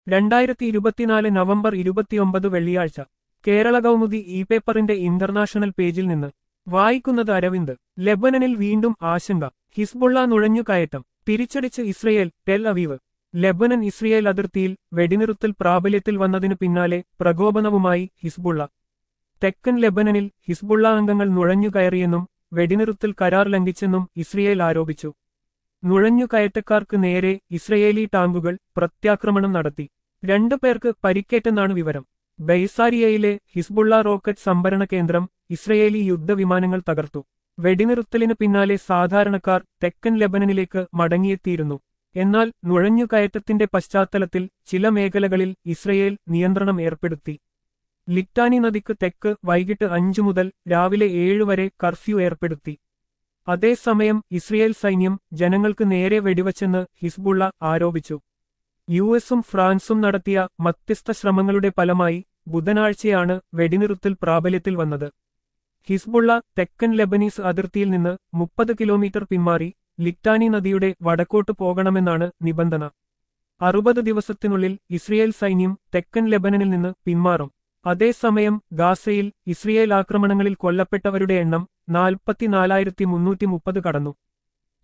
രണ്ടായിരത്തി ഇരുപത്തിനാല് നവംബർ ഇരുപത്തിയൊമ്പത് വെള്ളിയാഴ്ച കേരള കൗമുദി ഇ പേപ്പറിന്റെ ഇന്റർനാഷണൽ പേജിൽ നിന്ന് വായിക്കുന്നത് അരവിന്ദ് ലെബനനിൽ വീണ്ടും ആശങ്ക ഹിസ്ബുള്ള നുഴഞ്ഞുകയറ്റം തിരിച്ചടിച്ച് Israel Tel Aviv Lebanon Israel അതിർത്തിയിൽ വെടിനിറുത്തൽ പ്രാബല്യത്തിൽ വന്നതിനു പിന്നാലെ പ്രകോപനവുമായി ഹിസ്ബുള്ള തെക്കൻ ലെബനനിൽ ഹിസ്ബുള്ള അംഗങ്ങൾ നുഴഞ്ഞുകയറിയെന്നും വെടിനിറുത്തൽ കരാർ ലംഘിച്ചെന്നും ഇസ്രയേൽ ആരോപിച്ചു നുഴഞ്ഞുകയറ്റക്കാർക്ക് നേരെ ഇസ്രയേലി ടാങ്കുകൾ പ്രത്യാക്രമണം നടത്തി രണ്ടു പേർക്ക് പരിക്കേറ്റെന്നാണ് വിവരം ബൈസാരിയയിലെ ഹിസ്ബുള്ള റോക്കറ്റ് സംഭരണ കേന്ദ്രം ഇസ്രയേലി യുദ്ധവിമാനങ്ങൾ തകർത്തു വെടിനിറുത്തലിന് പിന്നാലെ സാധാരണക്കാർ തെക്കൻ ലെബനനിലേക്ക് മടങ്ങിയെത്തിയിരുന്നു എന്നാൽ നുഴഞ്ഞുകയറ്റത്തിന്റെ പശ്ചാത്തലത്തിൽ ചില മേഖലകളിൽ ഇസ്രയേൽ നിയന്ത്രണം ഏർപ്പെടുത്തി ലിറ്റാനി നദിക്ക് തെക്ക് വൈകിട്ട് അഞ്ചു മുതൽ രാവിലെ ഏഴ് വരെ കർഫ്യൂ ഏർപ്പെടുത്തി അതേസമയം ഇസ്രയേൽ സൈന്യം ജനങ്ങൾക്ക് നേരെ വെടിവച്ചെന്ന് ഹിസ്ബുള്ള ആരോപിച്ചു യു എസും ഫ്രാൻസും നടത്തിയ മധ്യസ്ഥ ശ്രമങ്ങളുടെ ഫലമായി ബുധനാഴ്ചയാണ് വെടിനിറുത്തൽ പ്രാബല്യത്തിൽ വന്നത് ഹിസ്ബുള്ള തെക്കൻ ലെബനീസ് അതിർത്തിയിൽ നിന്ന് മുപ്പത് കിലോമീറ്റർ പിന്മാറി ലിറ്റാനി നദിയുടെ വടക്കോട്ട് പോകണമെന്നാണ് നിബന്ധന അറുപത് ദിവസത്തിനുള്ളിൽ ഇസ്രയേൽ സൈന്യം തെക്കൻ ലെബനനിൽ നിന്ന് പിന്മാറും അതേസമയം ഗാസയിൽ ഇസ്രയേൽ ആക്രമണങ്ങളിൽ കൊല്ലപ്പെട്ടവരുടെ എണ്ണം നാൽപ്പത്തിനാലായിരത്തി മുന്നൂറ്റി മുപ്പത് കടന്നു